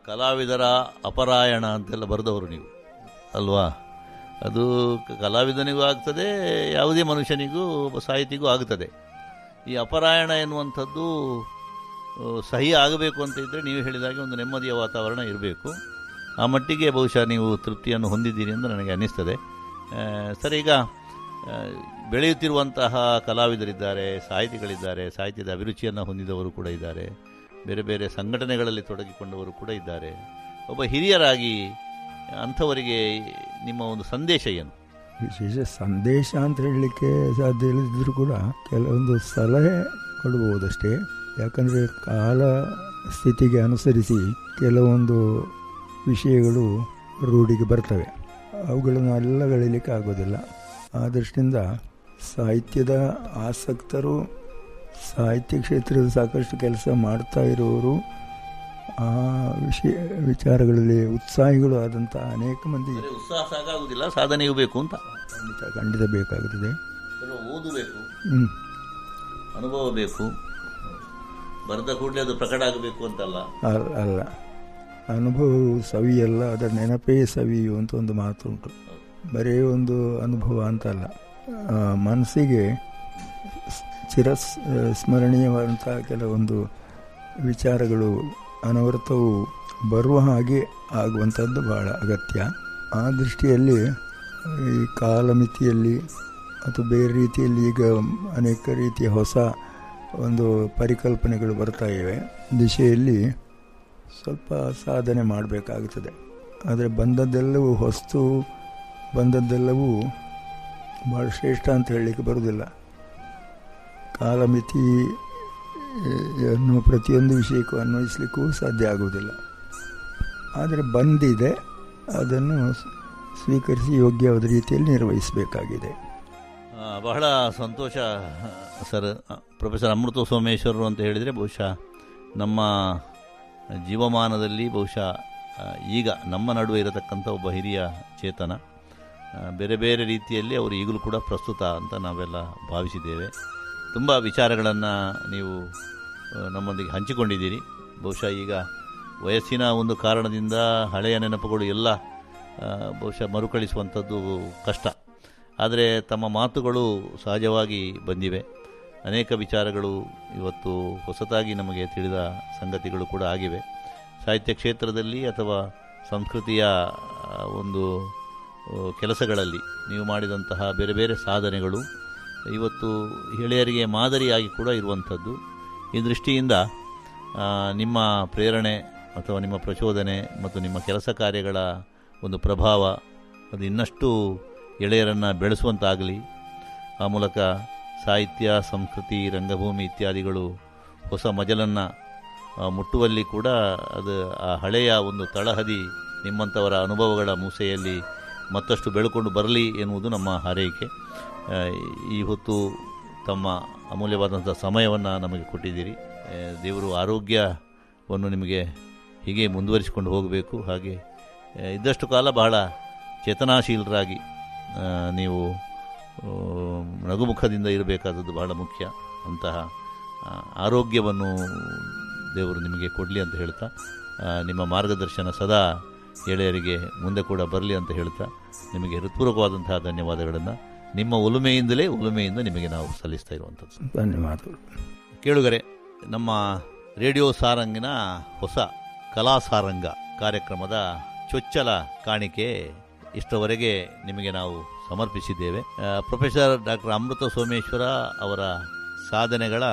ಕಲಾವಿದರ ಅಪರಾಯಣ ಅಂತೆಲ್ಲ ಬರೆದವರು ನೀವು ಅಲ್ವಾ ಅದು ಕ- ಕಲಾವಿದನಿಗೂ ಆಗ್ತದೆ ಯಾವುದೇ ಮನುಷ್ಯನಿಗೂ ಒಬ್ಬ ಸಾಹಿತಿಗೂ ಆಗ್ತದೆ ಈ ಅಪರಾಯಣ ಎನ್ನುವಂಥದ್ದು ಆ, ಸಹಿ ಆಗಬೇಕು ಅಂತ ಇದ್ದರೆ ನೀವು ಹೇಳಿದಾಗೆ ಒಂದು ನೆಮ್ಮದಿಯ ವಾತಾವರಣ ಇರಬೇಕು ಆ ಮಟ್ಟಿಗೆ ಬಹುಶಃ ನೀವು ತೃಪ್ತಿಯನ್ನು ಹೊಂದಿದ್ದೀರಿ ಎಂದು ನನಗೆ ಅನ್ನಿಸ್ತದೆ ಆ, ಸರ್ ಈಗ ಆ, ಬೆಳೆಯುತ್ತಿರುವಂತಹ ಕಲಾವಿದರಿದ್ದಾರೆ ಸಾಹಿತಿಗಳಿದ್ದಾರೆ ಸಾಹಿತ್ಯದ ಅಭಿರುಚಿಯನ್ನು ಹೊಂದಿದವರು ಕೂಡ ಇದ್ದಾರೆ ಬೇರೆ ಬೇರೆ ಸಂಘಟನೆಗಳಲ್ಲಿ ತೊಡಗಿಕೊಂಡವರು ಕೂಡ ಇದ್ದಾರೆ ಒಬ್ಬ ಹಿರಿಯರಾಗಿ ಅಂಥವರಿಗೆ ನಿಮ್ಮ ಒಂದು ಸಂದೇಶ ಏನು ವಿಶೇಷ ಸಂದೇಶ ಅಂತ ಹೇಳಲಿಕ್ಕೆ ಸಾಧ್ಯ ಇಲ್ಲದಿದ್ರೂ ಕೂಡ ಕೆಲವೊಂದು ಸಲಹೆ ಕೊಡಬಹುದಷ್ಟೇ ಯಾಕಂದರೆ ಕಾಲ ಸ್ಥಿತಿಗೆ ಅನುಸರಿಸಿ ಕೆಲವೊಂದು ವಿಷಯಗಳು ರೂಢಿಗೆ ಬರ್ತವೆ ಅವುಗಳನ್ನು ಅಲ್ಲಗಳಿಲಿಕ್ಕೆ ಆಗೋದಿಲ್ಲ ಆ ದೃಷ್ಟಿಯಿಂದ ಸಾಹಿತ್ಯದ ಆಸಕ್ತರು ಸಾಹಿತ್ಯ ಕ್ಷೇತ್ರದ ಸಾಕಷ್ಟು ಕೆಲಸ ಮಾಡ್ತಾ ಇರುವವರು ಆ ವಿಷಯ ವಿಚಾರಗಳಲ್ಲಿ ಉತ್ಸಾಹಿಗಳು ಆದಂಥ ಅನೇಕ ಮಂದಿ ಅಂದರೆ ಉತ್ಸಾಹ ಸಾಕಾಗುವುದಿಲ್ಲ ಸಾಧನೆಯೂ ಬೇಕು ಅಂತ ಖಂಡಿತ ಖಂಡಿತ ಬೇಕಾಗುತ್ತದೆ ಕೆಲವು ಓದಬೇಕು ಹ್ಮ್. ಅನುಭವ ಬೇಕು ಬರೆದ ಕೂಡಲೇ ಅದು ಪ್ರಕಟ ಆಗಬೇಕು ಅಂತಲ್ಲ ಅಲ್- ಅಲ್ಲ ಅನುಭವವು ಸವಿಯಲ್ಲ ಅದರ ನೆನಪೇ ಸವಿಯು ಅಂತ ಒಂದು ಮಾತು ಉಂಟು ಬರೀ ಒಂದು ಅನುಭವ ಅಂತಲ್ಲ ಆ, ಮನಸ್ಸಿಗೆ ಸ್- ಚಿರ ಸ್- ಸ್ಮರಣೀಯವಾದಂಥ ಕೆಲವೊಂದು ವಿಚಾರಗಳು ಅನವರ್ತವು ಬರುವ ಹಾಗೆ ಆಗುವಂಥದ್ದು ಬಹಳ ಅಗತ್ಯ ಆ ದೃಷ್ಟಿಯಲ್ಲಿ ಈ ಕಾಲಮಿತಿಯಲ್ಲಿ ಅಥವಾ ಬೇರೆ ರೀತಿಯಲ್ಲಿ ಈಗ ಅನೇಕ ರೀತಿಯ ಹೊಸ ಒಂದು ಪರಿಕಲ್ಪನೆಗಳು ಬರ್ತಾ ಇವೆ ದಿಶೆಯಲ್ಲಿ ಸ್ವಲ್ಪ ಸಾಧನೆ ಮಾಡಬೇಕಾಗುತ್ತದೆ ಆದರೆ ಬಂದದ್ದೆಲ್ಲವೂ ಹೊಸ್ತು ಬಂದದ್ದೆಲ್ಲವೂ ಭಾಳ ಶ್ರೇಷ್ಠ ಅಂತ ಹೇಳಲಿಕ್ಕೆ ಬರುವುದಿಲ್ಲ ಕಾಲಮಿತಿ ಯನ್ನು ಪ್ರತಿಯೊಂದು ವಿಷಯಕ್ಕೂ ಅನ್ವಯಿಸಲಿಕ್ಕೂ ಸಾಧ್ಯ ಆಗುವುದಿಲ್ಲ ಆದರೆ ಬಂದಿದೆ ಅದನ್ನು ಸ್ವೀಕರಿಸಿ ಯೋಗ್ಯವಾದ ರೀತಿಯಲ್ಲಿ ನಿರ್ವಹಿಸಬೇಕಾಗಿದೆ ಆ, ಬಹಳ ಸಂತೋಷ ಸರ್ ಪ್ರೊಫೆಸರ್ ಅಮೃತ ಸೋಮೇಶ್ವರರು ಅಂತ ಹೇಳಿದರೆ ಬಹುಶಃ ನಮ್ಮ ಜೀವಮಾನದಲ್ಲಿ ಬಹುಶಃ ಆ, ಈಗ ನಮ್ಮ ನಡುವೆ ಇರತಕ್ಕಂಥ ಒಬ್ಬ ಹಿರಿಯ ಚೇತನ ಆ, ಬೇರೆ ಬೇರೆ ರೀತಿಯಲ್ಲಿ ಅವರು ಈಗಲೂ ಕೂಡ ಪ್ರಸ್ತುತ ಅಂತ ನಾವೆಲ್ಲ ಭಾವಿಸಿದ್ದೇವೆ ತುಂಬ ವಿಚಾರಗಳನ್ನು ನೀವು ಆ, ನಮ್ಮೊಂದಿಗೆ ಹಂಚಿಕೊಂಡಿದ್ದೀರಿ ಬಹುಶಃ ಈಗ ವಯಸ್ಸಿನ ಒಂದು ಕಾರಣದಿಂದ ಹಳೆಯ ನೆನಪುಗಳು ಎಲ್ಲ ಆ, ಬಹುಶಃ ಮರುಕಳಿಸುವಂಥದ್ದು ಕಷ್ಟ ಆದರೆ ತಮ್ಮ ಮಾತುಗಳು ಸಹಜವಾಗಿ ಬಂದಿವೆ ಅನೇಕ ವಿಚಾರಗಳು ಇವತ್ತು ಹೊಸತಾಗಿ ನಮಗೆ ತಿಳಿದ ಸಂಗತಿಗಳು ಕೂಡ ಆಗಿವೆ ಸಾಹಿತ್ಯ ಕ್ಷೇತ್ರದಲ್ಲಿ ಅಥವಾ ಸಂಸ್ಕೃತಿಯ ಆ, ಒಂದು ಆ, ಕೆಲಸಗಳಲ್ಲಿ ನೀವು ಮಾಡಿದಂತಹ ಬೇರೆ ಬೇರೆ ಸಾಧನೆಗಳು ಇವತ್ತು ಎಳೆಯರಿಗೆ ಮಾದರಿಯಾಗಿ ಕೂಡ ಇರುವಂಥದ್ದು ಈ ದೃಷ್ಟಿಯಿಂದ ಆ, ನಿಮ್ಮ ಪ್ರೇರಣೆ ಅಥವಾ ನಿಮ್ಮ ಪ್ರಚೋದನೆ ಮತ್ತು ನಿಮ್ಮ ಕೆಲಸ ಕಾರ್ಯಗಳ ಒಂದು ಪ್ರಭಾವ ಅದು ಇನ್ನಷ್ಟು ಎಳೆಯರನ್ನು ಬೆಳೆಸುವಂತಾಗಲಿ ಆ ಮೂಲಕ ಸಾಹಿತ್ಯ ಸಂಸ್ಕೃತಿ ರಂಗಭೂಮಿ ಇತ್ಯಾದಿಗಳು ಹೊಸ ಮಜಲನ್ನು ಮುಟ್ಟುವಲ್ಲಿ ಕೂಡ ಅದು ಆ ಹಳೆಯ ಒಂದು ತಳಹದಿ ನಿಮ್ಮಂಥವರ ಅನುಭವಗಳ ಮೂಸೆಯಲ್ಲಿ ಮತ್ತಷ್ಟು ಬೆಳ್ಕೊಂಡು ಬರಲಿ ಎನ್ನುವುದು ನಮ್ಮ ಹಾರೈಕೆ ಆ, ಈ ಹೊತ್ತು ತಮ್ಮ ಅಮೂಲ್ಯವಾದಂಥ ಸಮಯವನ್ನು ನಮಗೆ ಕೊಟ್ಟಿದ್ದೀರಿ ಆ, ದೇವರು ಆರೋಗ್ಯವನ್ನು ನಿಮಗೆ ಹೀಗೆ ಮುಂದುವರಿಸಿಕೊಂಡು ಹೋಗಬೇಕು ಹಾಗೆ ಆ, ಇದ್ದಷ್ಟು ಕಾಲ ಬಹಳ ಚೇತನಾಶೀಲರಾಗಿ ಆ, ನೀವು ಆ, ನಗುಮುಖದಿಂದ ಇರಬೇಕಾದದ್ದು ಬಹಳ ಮುಖ್ಯ ಅಂತಹ ಆ, ಆರೋಗ್ಯವನ್ನು ದೇವರು ನಿಮಗೆ ಕೊಡಲಿ ಅಂತ ಹೇಳ್ತಾ ಆ, ನಿಮ್ಮ ಮಾರ್ಗದರ್ಶನ ಸದಾ ಎಳೆಯರಿಗೆ ಮುಂದೆ ಕೂಡ ಬರಲಿ ಅಂತ ಹೇಳ್ತಾ ನಿಮಗೆ ಹೃತ್ಪೂರ್ವಕವಾದಂತಹ ಧನ್ಯವಾದಗಳನ್ನು ನಿಮ್ಮ ಒಲುಮೆಯಿಂದಲೇ ಒಲುಮೆಯಿಂದ ನಿಮಗೆ ನಾವು ಸಲ್ಲಿಸ್ತಾ ಇರುವಂಥದ್ದು ಧನ್ಯವಾದಗಳು ಕೇಳುಗರೆ ನಮ್ಮ ರೇಡಿಯೋ ಸಾರಂಗಿನ ಹೊಸ ಕಲಾ ಸಾರಂಗ ಕಾರ್ಯಕ್ರಮದ ಚೊಚ್ಚಲ ಕಾಣಿಕೆ ಇಷ್ಟರವರೆಗೆ ನಿಮಗೆ ನಾವು ಸಮರ್ಪಿಸಿದ್ದೇವೆ ಆ, ಪ್ರೊಫೆಸರ್ ಡಾಕ್ಟರ್ ಅಮೃತ ಸೋಮೇಶ್ವರ ಅವರ ಸಾಧನೆಗಳ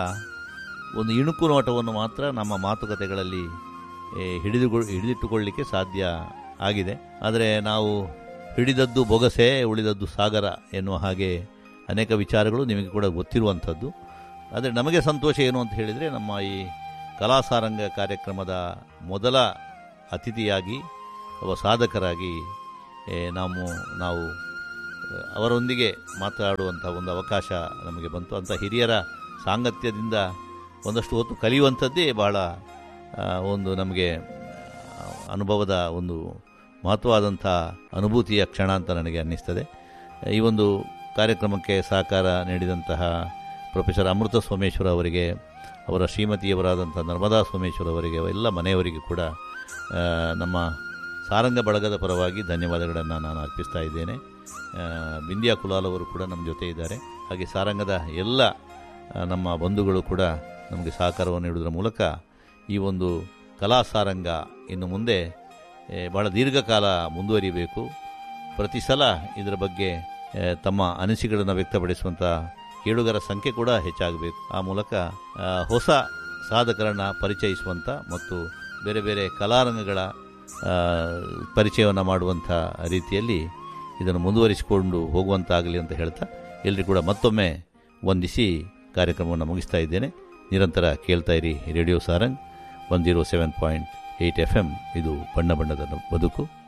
ಒಂದು ಇಣುಕು ನೋಟವನ್ನು ಮಾತ್ರ ನಮ್ಮ ಮಾತುಕತೆಗಳಲ್ಲಿ ಏ, ಹಿಡಿದು ಹಿಡಿದಿಟ್ಟುಕೊಳ್ಳಲಿಕ್ಕೆ ಸಾಧ್ಯ ಆಗಿದೆ ಆದರೆ ನಾವು ಹಿಡಿದದ್ದು ಬೊಗಸೆ ಉಳಿದದ್ದು ಸಾಗರ ಎನ್ನುವ ಹಾಗೆ ಅನೇಕ ವಿಚಾರಗಳು ನಿಮಗೆ ಕೂಡ ಗೊತ್ತಿರುವಂಥದ್ದು ಆದರೆ ನಮಗೆ ಸಂತೋಷ ಏನು ಅಂತ ಹೇಳಿದರೆ ನಮ್ಮ ಈ ಕಲಾಸಾರಂಗ ಕಾರ್ಯಕ್ರಮದ ಮೊದಲ ಅತಿಥಿಯಾಗಿ ಒಬ್ಬ ಸಾಧಕರಾಗಿ ಏ, ನಾವು ನಾವು ಆ, ಅವರೊಂದಿಗೆ ಮಾತನಾಡುವಂಥ ಒಂದು ಅವಕಾಶ ನಮಗೆ ಬಂತು ಅಂಥ ಹಿರಿಯರ ಸಾಂಗತ್ಯದಿಂದ ಒಂದಷ್ಟು ಹೊತ್ತು ಕಲಿಯುವಂಥದ್ದೇ ಬಹಳ ಆ, ಒಂದು ನಮಗೆ ಆ, ಅನುಭವದ ಒಂದು ಮಹತ್ವವಾದಂಥ ಅನುಭೂತಿಯ ಕ್ಷಣ ಅಂತ ನನಗೆ ಅನ್ನಿಸ್ತದೆ ಈ ಒಂದು ಕಾರ್ಯಕ್ರಮಕ್ಕೆ ಸಹಕಾರ ನೀಡಿದಂತಹ ಪ್ರೊಫೆಸರ್ ಅಮೃತ ಸೋಮೇಶ್ವರ ಅವರಿಗೆ ಅವರ ಶ್ರೀಮತಿಯವರಾದಂಥ ನರ್ಮದಾ ಸೋಮೇಶ್ವರ ಅವರಿಗೆ ಎಲ್ಲ ಮನೆಯವರಿಗೆ ಕೂಡ ಆ, ನಮ್ಮ ಸಾರಂಗ ಬಳಗದ ಪರವಾಗಿ ಧನ್ಯವಾದಗಳನ್ನು ನಾನು ಅರ್ಪಿಸ್ತಾ ಇದ್ದೇನೆ ಆ, ಬಿಂದ್ಯಾ ಕುಲಾಲ್ ಅವರು ಕೂಡ ನಮ್ಮ ಜೊತೆ ಇದ್ದಾರೆ ಹಾಗೆ ಸಾರಂಗದ ಎಲ್ಲ ಆ, ನಮ್ಮ ಬಂಧುಗಳು ಕೂಡ ನಮಗೆ ಸಹಕಾರವನ್ನು ನೀಡುವುದರ ಮೂಲಕ ಈ ಒಂದು ಕಲಾ ಸಾರಂಗ ಇನ್ನು ಮುಂದೆ ಏ, ಬಹಳ ದೀರ್ಘಕಾಲ ಮುಂದುವರಿಬೇಕು ಪ್ರತಿ ಸಲ ಇದರ ಬಗ್ಗೆ ಏ, ತಮ್ಮ ಅನಿಸಿಕೆಗಳನ್ನು ವ್ಯಕ್ತಪಡಿಸುವಂಥ ಕೇಳುಗರ ಸಂಖ್ಯೆ ಕೂಡ ಹೆಚ್ಚಾಗಬೇಕು ಆ ಮೂಲಕ ಆ, ಹೊಸ ಸಾಧಕರನ್ನು ಪರಿಚಯಿಸುವಂಥ ಮತ್ತು ಬೇರೆ ಬೇರೆ ಕಲಾರಂಗಗಳ ಆ, ಪರಿಚಯವನ್ನು ಮಾಡುವಂಥ ರೀತಿಯಲ್ಲಿ ಇದನ್ನು ಮುಂದುವರಿಸಿಕೊಂಡು ಹೋಗುವಂತಾಗಲಿ ಅಂತ ಹೇಳ್ತಾ ಎಲ್ಲರಿಗೂ ಕೂಡ ಮತ್ತೊಮ್ಮೆ ವಂದಿಸಿ ಕಾರ್ಯಕ್ರಮವನ್ನು ಮುಗಿಸ್ತಾ ಇದ್ದೇನೆ ನಿರಂತರ ಕೇಳ್ತಾ ಇರಿ radio Sarang one zero seven point eight F M ಇದು ಬಣ್ಣ ಬಣ್ಣದ ಬದುಕು